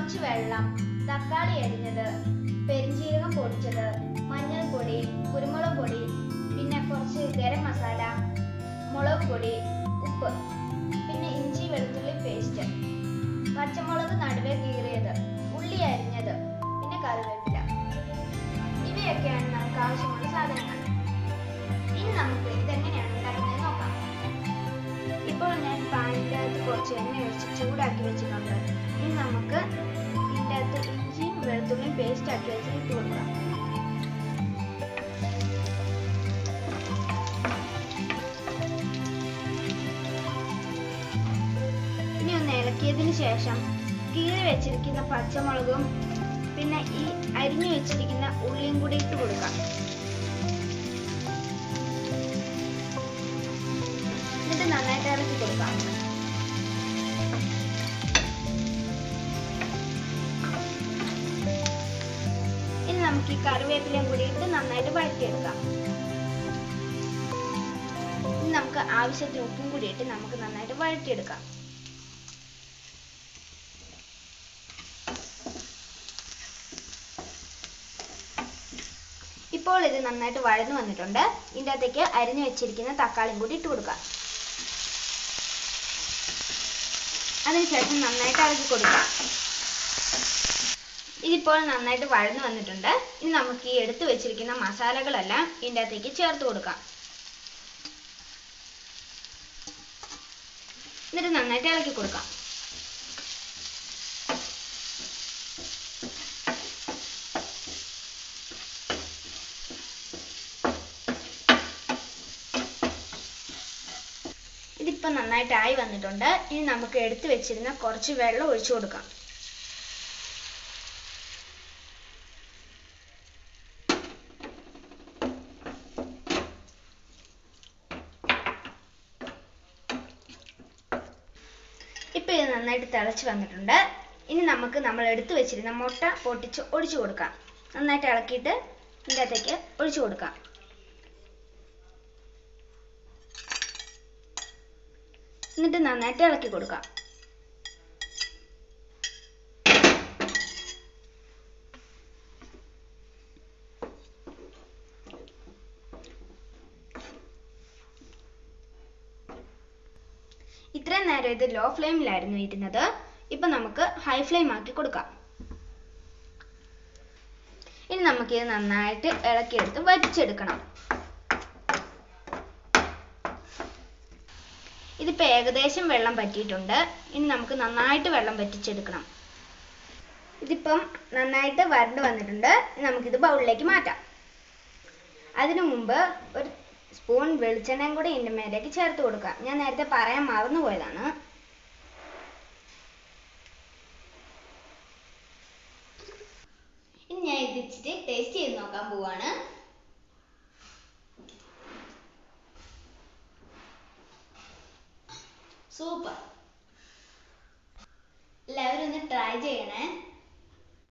കുറച്ച് വെള്ളം തക്കാളി അരിഞ്ഞത് പെരിഞ്ജീരകം പൊടിച്ചത് മഞ്ഞൾപ്പൊടി കുരുമുളക് പൊടി പിന്നെ കുറച്ച് ഗരം മസാല മുളക് പൊടി ഉപ്പ് പിന്നെ ഇഞ്ചി വെളുത്തുള്ളി പേസ്റ്റ് പച്ചമുളക് നടുവേ കീറിയത് ഉള്ളി അരിഞ്ഞത് പിന്നെ കറിവേപ്പില ഇവയൊക്കെയാണ് നമുക്ക് ആവശ്യമുള്ള സാധനങ്ങൾ ഇനി നമുക്ക് ഇതെങ്ങനെയാണ് ഉണ്ടാക്കുന്നത് നോക്കാം ഇപ്പോൾ ഞാൻ പാനിൻ്റെ അകത്ത് കുറച്ച് എണ്ണ ഒഴിച്ച് ചൂടാക്കി വെച്ചിട്ടുണ്ട് ഇനി നമുക്ക് ഇതിൻ്റെ അകത്ത് ഇഞ്ചിയും വെളുത്തുള്ളിയും പേസ്റ്റ് ആക്കി വെച്ച് ഇട്ട് കൊടുക്കാം ഇനി ഒന്ന് ഇളക്കിയതിന് ശേഷം കീറി വെച്ചിരിക്കുന്ന പച്ചമുളകും പിന്നെ ഈ അരിഞ്ഞു വെച്ചിരിക്കുന്ന ഉള്ളിയും കൂടി ഇട്ട് കൊടുക്കാം എന്നിട്ട് നന്നായിട്ട് ഇളക്കി കൊടുക്കാം ഇനി നമുക്ക് ഈ കറിവേപ്പിലയും കൂടി ഇട്ട് നന്നായിട്ട് വഴറ്റിയെടുക്കാം ഇനി നമുക്ക് ആവശ്യത്തിന് ഉപ്പും കൂടി ഇട്ട് നമുക്ക് നന്നായിട്ട് വഴറ്റിയെടുക്കാം ഇപ്പോൾ ഇത് നന്നായിട്ട് വഴന്നു വന്നിട്ടുണ്ട് ഇതിൻ്റെ അകത്തേക്ക് അരിഞ്ഞു വെച്ചിരിക്കുന്ന തക്കാളിയും കൂടി ഇട്ട് കൊടുക്കാം അതിനുശേഷം നന്നായിട്ട് ഇളക്കി കൊടുക്കാം ഇതിപ്പോൾ നന്നായിട്ട് വഴന്നു വന്നിട്ടുണ്ട് ഇനി നമുക്ക് ഈ എടുത്തു വെച്ചിരിക്കുന്ന മസാലകളെല്ലാം ഇതിൻ്റെ അകത്തേക്ക് ചേർത്ത് കൊടുക്കാം എന്നിട്ട് നന്നായിട്ട് ഇളക്കി കൊടുക്കാം ഇതിപ്പോൾ നന്നായിട്ട് ആയി വന്നിട്ടുണ്ട് ഇനി നമുക്ക് എടുത്തു വെച്ചിരുന്ന കുറച്ച് വെള്ളം ഒഴിച്ചു കൊടുക്കാം ഇപ്പൊ ഇത് നന്നായിട്ട് തിളച്ച് വന്നിട്ടുണ്ട് ഇനി നമുക്ക് നമ്മൾ എടുത്തു വെച്ചിരുന്ന മുട്ട പൊട്ടിച്ച് ഒഴിച്ചു കൊടുക്കാം നന്നായിട്ട് ഇളക്കിയിട്ട് ഇതിൻ്റെ അകത്തേക്ക് ഒഴിച്ചു കൊടുക്കാം എന്നിട്ട് നന്നായിട്ട് ഇളക്കി കൊടുക്കാം ഇത്രയും നേരം ഇത് ലോ ഫ്ലെയിമിലായിരുന്നു ഇരുന്നത് ഇപ്പൊ നമുക്ക് ഹൈ ഫ്ലെയിം ആക്കി കൊടുക്കാം ഇനി നമുക്ക് ഇത് നന്നായിട്ട് ഇളക്കിയെടുത്ത് വറ്റിച്ചെടുക്കണം ഇതിപ്പോൾ ഏകദേശം വെള്ളം പറ്റിയിട്ടുണ്ട് ഇനി നമുക്ക് നന്നായിട്ട് വെള്ളം വറ്റിച്ചെടുക്കണം ഇതിപ്പം നന്നായിട്ട് വരണ്ട് വന്നിട്ടുണ്ട് ഇനി നമുക്കിത് ബൗളിലേക്ക് മാറ്റാം അതിനു മുമ്പ് ഒരു സ്പൂൺ വെളിച്ചെണ്ണയും കൂടി ഇതിൻ്റെ മേലേക്ക് ചേർത്ത് കൊടുക്കാം ഞാൻ നേരത്തെ പറയാൻ മറന്നു പോയതാണ് ഇനി ഞാൻ ഇത് ഇച്ചിരി ടേസ്റ്റ് ചെയ്ത് നോക്കാൻ പോവാണ് സൂപ്പർ എല്ലാവരും ഒന്ന് ട്രൈ ചെയ്യണേ